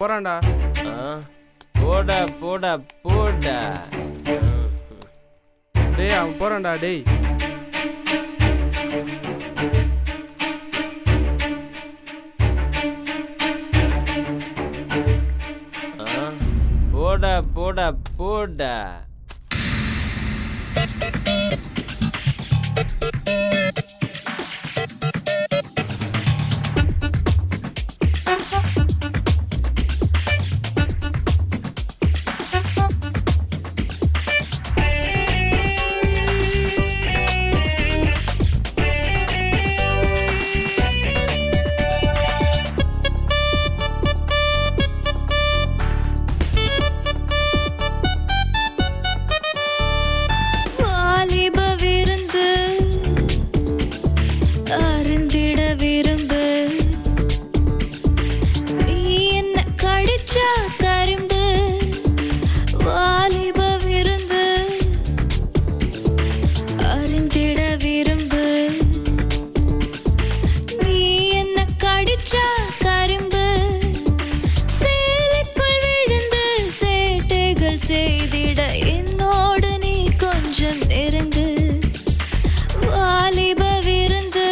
போறான்டா ஆ, போடா போடா போடா டேய் அவன் போறான்டா டேய் ஆ, போடா போடா போடா வாலிப விருந்து அருந்திட விரும்பு நீ என்ன கடிச்சா கரும்பு வாலிப விருந்து அருந்திட விரும்பு நீ என்ன கடிச்சா கரும்பு சேலைக்குள் விழுந்து சேட்டைகள் செய்திட என்னோடு நீ கொஞ்சம் நெருங்கு வாலிப விருந்து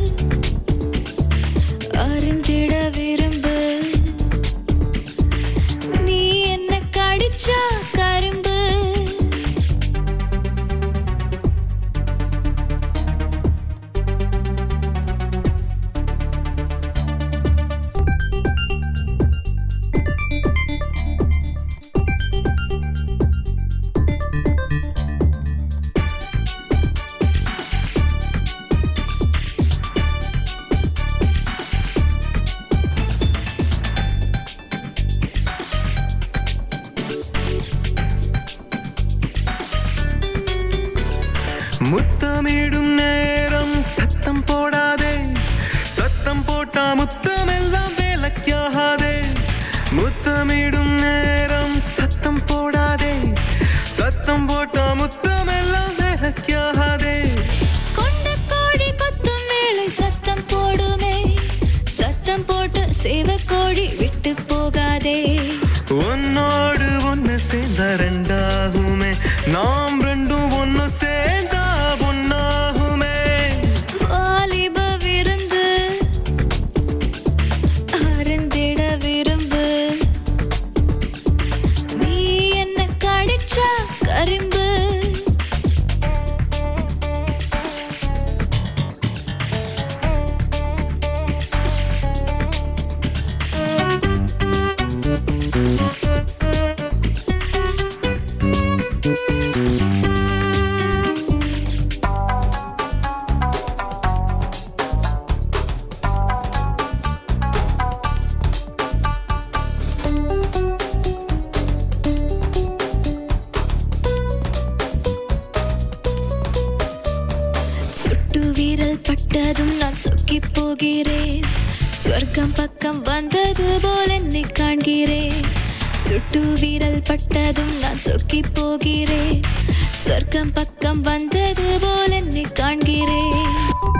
அருந்திட விரும்பு நீ என்ன கடிச்சா கரும்பு முத்தமிடும் நேரம் சத்தம் போடாதே சத்தம் போட்டா முத்தமெல்லாம் வேலைக்காகாதே முத்தமிடும் நேரம் சத்தம் போடாதே சத்தம் போட்டா முத்தமெல்லாம் வேலைக்காகாதே கொண்ட கோழி கொத்தும் வேளை சத்தம் போடுமே சத்தம் போட்டு சேவக்கோழி விட்டு போகாதே உன்னோடு ஒன்னு சேர்ந்த ரெண்டாகுமே நாம் ரெண்டும் ஒன்னு சேர்ந்தா ஒன்னாகுமே வாலிப விருந்து அருந்திட விரும்பு நீ என்ன கடிச்சா கரும்பு சுட்டு வீரல் பட்டதும் நான் சொக்கி போகிறேன் ஸ்வர்க்கம் பக்கம் வந்தது போல் என்னை காண்கிறேன் சுட்டு வீரல் பட்டதும் நான் சொக்கி போகிறேன் ஸ்வர்க்கம் பக்கம் வந்தது போல் என்னை காண்கிறேன்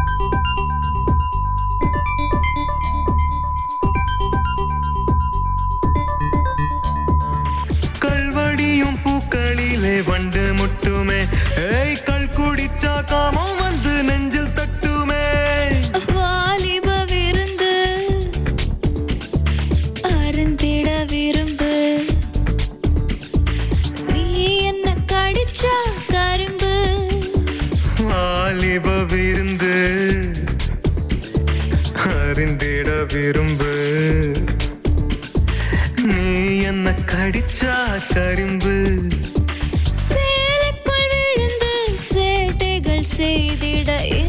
கல்வடியும் பூக்களிலே வண்டு முட்டுமே ஏய் கள் குடிச்சா காமம் வந்து நெஞ்சில் தட்டுமே வாலிப விருந்து அருந்திட விரும்பு நீ என்ன கடிச்சா கரும்பு வாலிப விருந்து அறிந்திட விரும்பு நீ என்ன கடிச்சா கரும்பு சேலைக்குள் விழுந்து சேட்டைகள் செய்திட